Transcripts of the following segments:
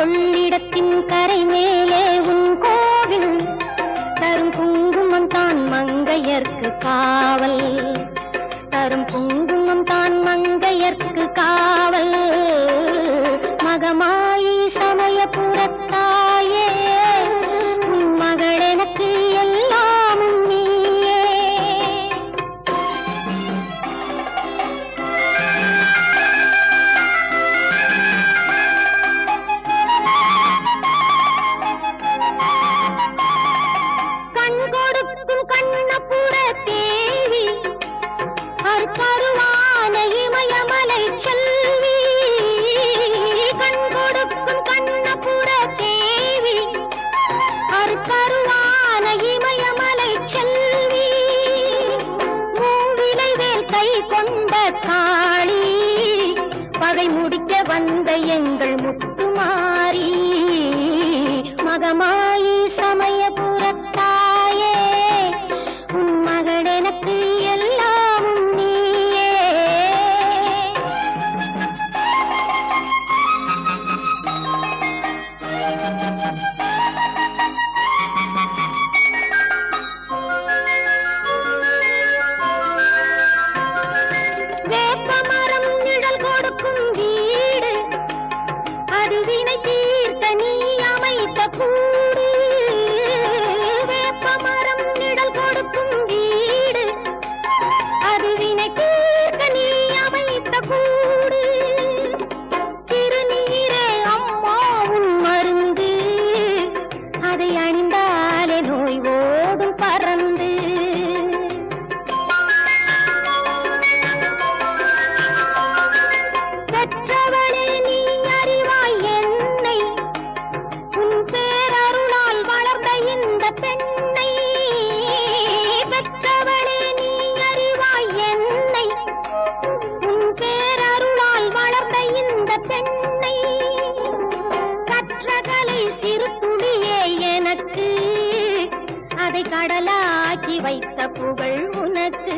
கொள்ளிடத்தின் கரை மேலே உன் கோவில் தரும் குங்குமம் தான் மங்கையர்க்கு காவல் தரும் குங்குமம் தான் மங்கையர்க்கு காவல் மகமாயி சமயபுரத்தாயே உன் மகள் எனக்கு எல்லாமும் நீயே கண் கொடுக்கும் கண்ணபுர தேவி அற்பருவான இமயமலை செல்வி கண் கொடுக்கும் கண்ணபுர தேவி அற்பருவான இமயமலை செல்வி மூவிலை வேல் கை கொண்ட காளி பகை முடிக்க வந்த எங்கள் முத்துமாரி மகமாயி சமயபுரத்தாயே உன் மகள் எனக்கு எல்லாமும் நீயே வேப்பமரம் நிழல் கொடுக்கும் வீடு அது வினை தீர்க்க நீ அமைத்த கூடு வேப்பமரம் நிழல் கொடுக்கும் வீடு அது வினை தீர்க்க நீ அமைத்த கூடு திருநீரே அம்மாவும் மருந்து அதை அணிந்தாலே நோய் ஓடும் பறந்து பெற்றவளே நீ அறிவாய் என்னை உன் பேரருளால் வளர்ந்த இந்த பெண்ணை பெற்றவளே நீ அறிவாய் என்னை உன் பேரருளால் வளர்ந்த இந்த பெண்ணை கற்றகலை சிறு துளியே எனக்கு அதை கடலாக்கி வைத்த புகழ் உனக்கு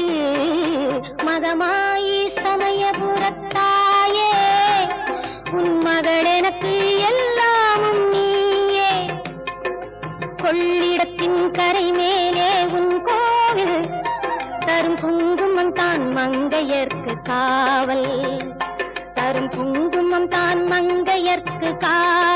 மகமாயி சமயபுரத்தாயே உன் மகள் எனக்கு எல்லாமும் நீயே கொள்ளிடத்தின் கரை மேலே உன் கோவில் தரும் குங்குமம் தான் மங்கையர்க்கு காவல் தரும் குங்குமம் தான் மங்கையர்க்கு காவல்